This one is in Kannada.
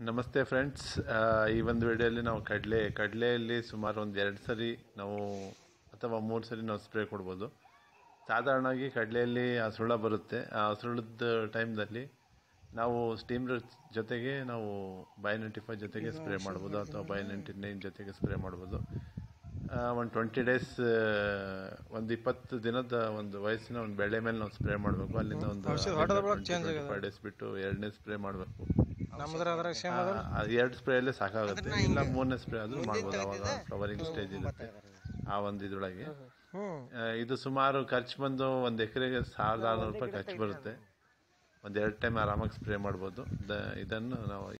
ನಮಸ್ತೆ ಫ್ರೆಂಡ್ಸ್ ಈ ಒಂದು ವಿಡಿಯೋಲಿ ನಾವು ಕಡಲೆ ಕಡಲೆಯಲ್ಲಿ ಸುಮಾರು ಒಂದು ಎರಡು ಸರಿ ನಾವು ಅಥವಾ ಮೂರು ಸರಿ ನಾವು ಸ್ಪ್ರೇ ಕೊಡ್ಬೋದು ಸಾಧಾರಣವಾಗಿ ಕಡಲೆಯಲ್ಲಿ ಹಸುಳ ಬರುತ್ತೆ ಆ ಹಸುಳದ ಟೈಮ್ದಲ್ಲಿ ನಾವು ಸ್ಟೀಮ್ರ್ ಜೊತೆಗೆ ನಾವು ಬೈ ನೈಂಟಿ ಫೈವ್ ಜೊತೆಗೆ ಸ್ಪ್ರೇ ಮಾಡ್ಬೋದು ಅಥವಾ ಬೈ ನೈಂಟಿ ನೈನ್ ಜೊತೆಗೆ ಸ್ಪ್ರೇ ಮಾಡ್ಬೋದು ಒಂದು ಟ್ವೆಂಟಿ ಡೇಸ್ ಒಂದು ಇಪ್ಪತ್ತು ದಿನದ ಒಂದು ವಯಸ್ಸಿನ ಒಂದು ಬೆಳೆ ಮೇಲೆ ನಾವು ಸ್ಪ್ರೇ ಮಾಡಬೇಕು ಅಲ್ಲಿಂದ ಒಂದು ಫೈವ್ ಡೇಸ್ ಬಿಟ್ಟು ಎರಡನೇ ಸ್ಪ್ರೇ ಮಾಡಬೇಕು ನಮ್ಮದ್ರ ಅದ್ರಾಗ ಸೇಮ್ ಎರಡು ಸ್ಪ್ರೇ ಅಲ್ಲೇ ಸಾಕಾಗುತ್ತೆ ಇಲ್ಲ ಮೂರನೇ ಸ್ಪ್ರೇ ಆದ್ರೂ ಮಾಡ್ಬೋದು ಅವಾಗ ಫ್ಲವರಿಂಗ್ ಸ್ಟೇಜ್ ಇರುತ್ತೆ ಆ ಒಂದು ಇದ್ರೊಳಗೆ ಹ್ಮ್ ಆ, ಇದು ಸುಮಾರು ಖರ್ಚು ಬಂದು ಒಂದು ಎಕರೆಗೆ ಸಾವಿರದ ಆರುನೂರು ರೂಪಾಯಿ ಖರ್ಚು ಬರುತ್ತೆ ಒಂದು ಎರಡು ಟೈಮ್ ಆರಾಮಾಗಿ ಸ್ಪ್ರೇ ಮಾಡ್ಬೋದು ದ- ಇದನ್ನು ನಾವು